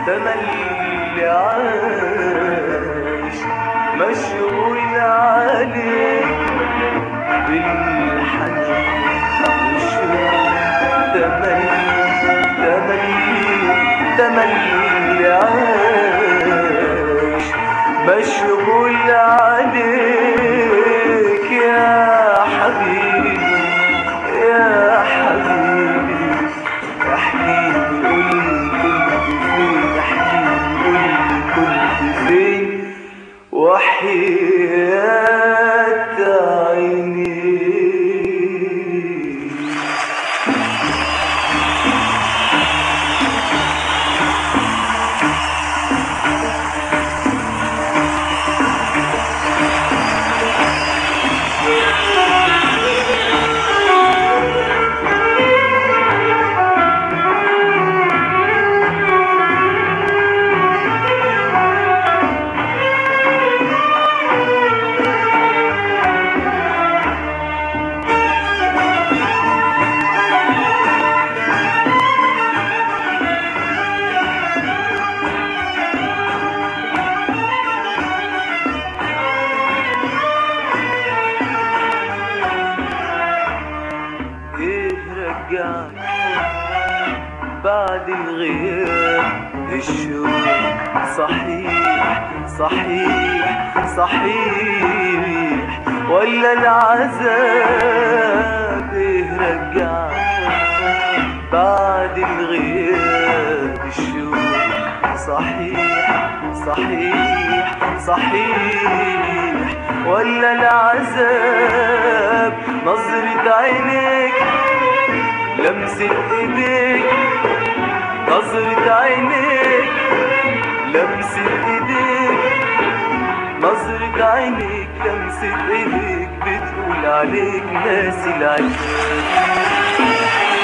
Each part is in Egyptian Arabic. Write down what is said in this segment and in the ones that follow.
تملي عايش مشغول عليك بالحنان والشوق تملي تملي تملي عايش مشغول عليك يا حبيبي يا حبيبي يا حبيبي قولي كنت فين يا حبيبي قولي كنت فين وحياة عيني ايه رجعك بعد الغياب الشوق صحيح صحيح صحيح ولا العذاب ايه رجعك بعد الغياب الشوق صحيح صحيح صحيح ولا العذاب نظرة عينيك لمسة ايديك نظرة عينيك لمسة ايديك نظرة عينيك لمسة ايديك بتقول عليك ناسي العذاب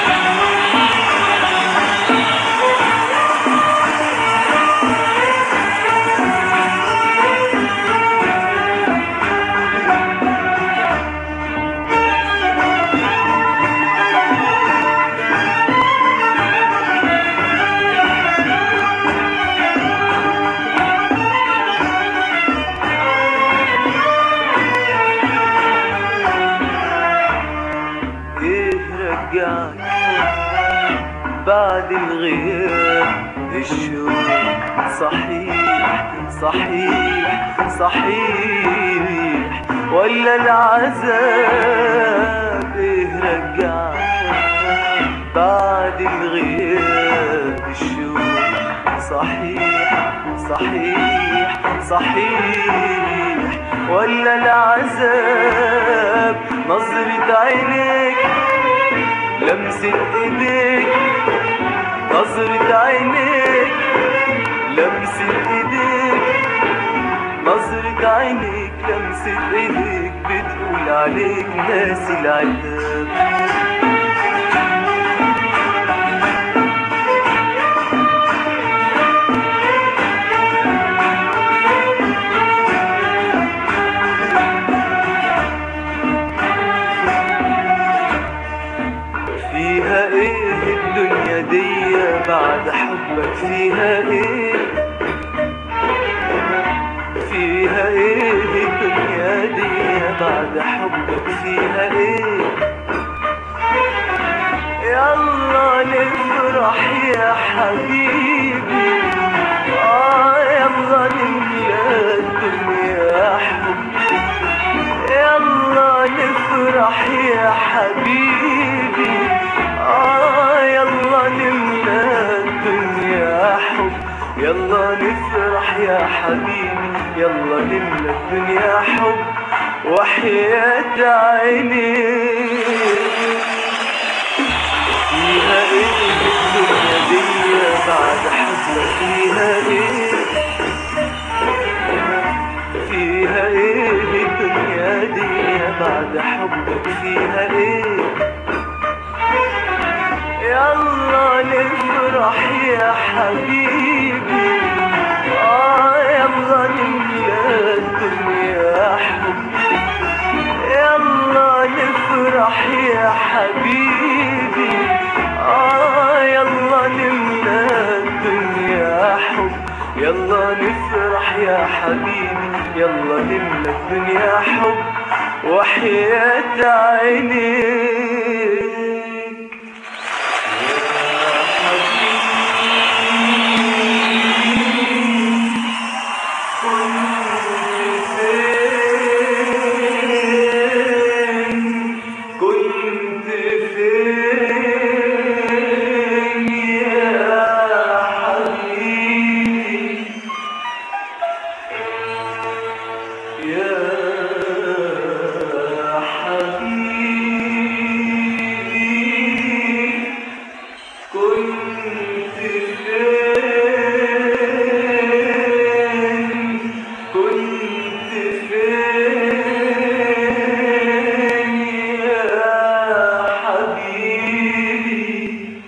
ايه رجعك بعد الغياب الشوق صحيح صحيح صحيح ولا العذاب ايه رجعك بعد الغياب الشوق صحيح صحيح صحيح ولا العذاب نظرة عينيك لمسة ايديك نظرة عينيك لمسة ايديك نظرة عينيك لمسة ايديك بتقول عليك ناسي العتاب فيها ايه الدنيا دي بعد حبك فيها ايه فيها ايه الدنيا دي بعد حبك فيها ايه يلا نفرح يا حبيبي آه يلا نملى الدنيا حب يلا نفرح يا حبيبي آه يلا نملى الدنيا حب يلا نفرح يا حبيبي يلا نملى الدنيا حب وحياة عيني فيها ايه الدنيا دي بعد حبك فيها ايه فيها ايه الدنيا دي بعد حبك فيها ايه يلا نفرح يا حبيبي آه يلا نملى الدنيا حب يلا نفرح يا حبيبي آه يلا نملى الدنيا حب افرح يا حبيبي يلا نملى الدنيا حب وحياة عينيك كنت فين يا حبيبي يا حبيبي كنت فين كنت فين يا حبيبي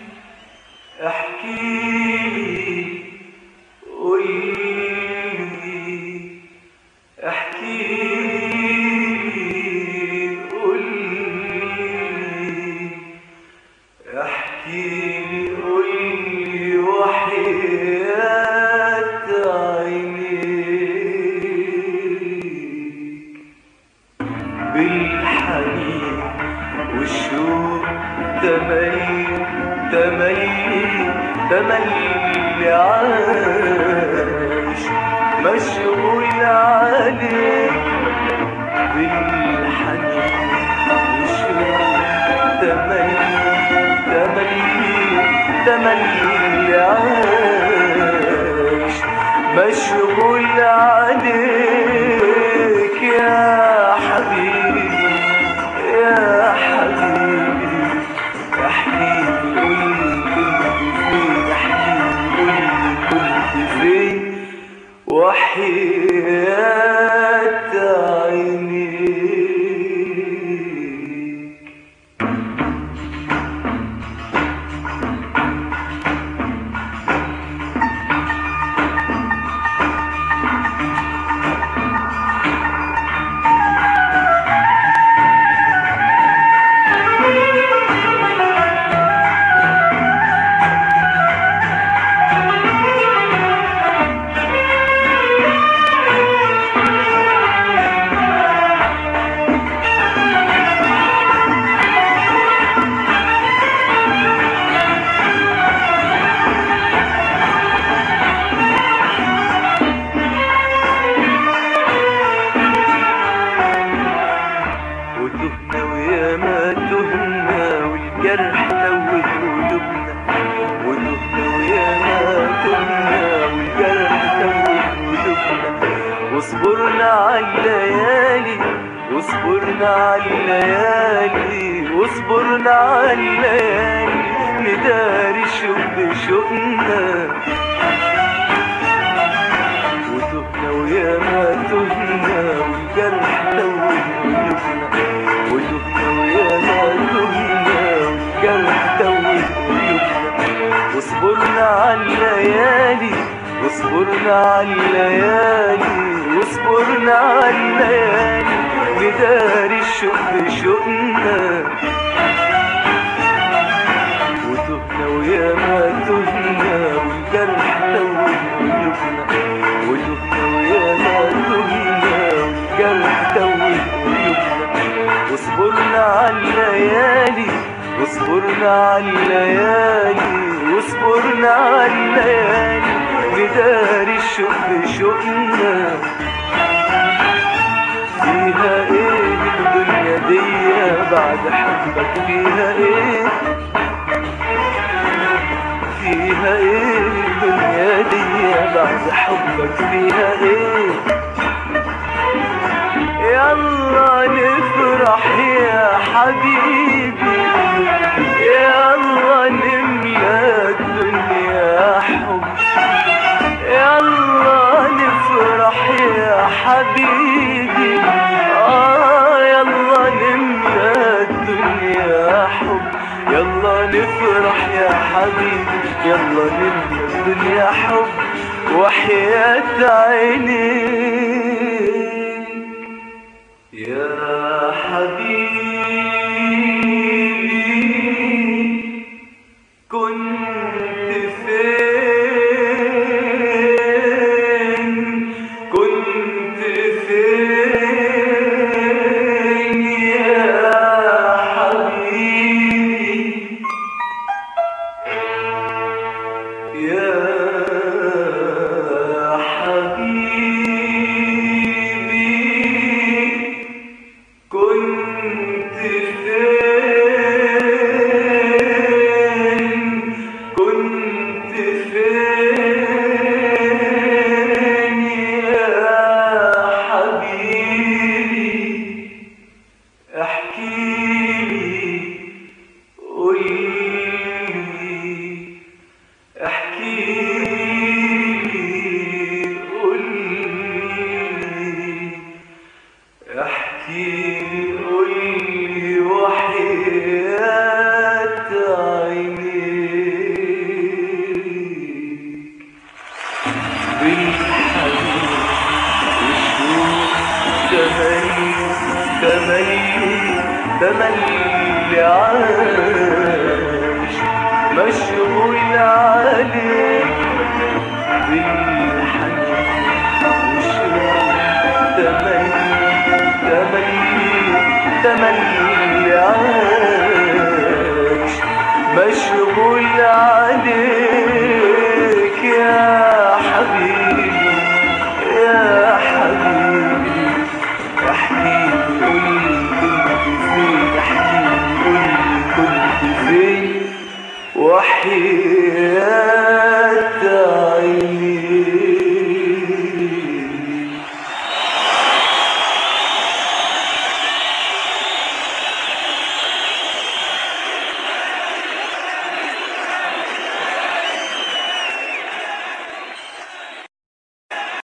احكيلي قولي احكيلي قولي احكيلي قولي وحياة عينيك بالحنين والشوق تملي تملي تملي عايش مشغول عليك بالحنين والشوق تملي تملي تملي عايش مشغول عليك يا حبيبي يا حبيبي احكيلي قولي كنت فين احكيلي قولي كنت فين وحياة عينيك وتهنا ويا ما تهنا والجرح توه قلوبنا وتهنا ويا ما تهنا والجرح توه قلوبنا واصبرنا على الليالي واصبرنا على الليالي واصبرنا على الليالي نداري شوق بشوقنا وتهنا ويا ما تهنا والجرح توه قلوبنا وتهنا ويا ما تهنا والجرح توه قلوبنا واصبرنا على الليالي واصبرنا على الليالي واصبرنا على الليالي نداري الشوق بشوقنا وتهنا ويا ما تهنا والجرح توه قلوبنا وتهنا ويا ما تهنا والجرح توه قلوبنا واصبرنا على الليالي واصبرنا على الليالي واصبرنا على الليالي نداري الشوق بشوقنا فيها ايه الدنيا دي بعد حبك فيها ايه فيها ايه الدنيا دي بعد حبك فيها ايه يلا نفرح يا حبيبي يلا نملى الدنيا حب يلا نفرح يا حبيبي آه يلا نملى الدنيا حب يلا نفرح يا حبيبي يلا نملى الدنيا حب وحياة عينيك يا حبيبي كنت فين تملي عايش مشغول عليك بالحنين وشوق تملي تملي تملي عايش مشغول عليك يا حبيبي يا حبيبي احكي قولي كنت فين احكي قولي كنت فين وحياتي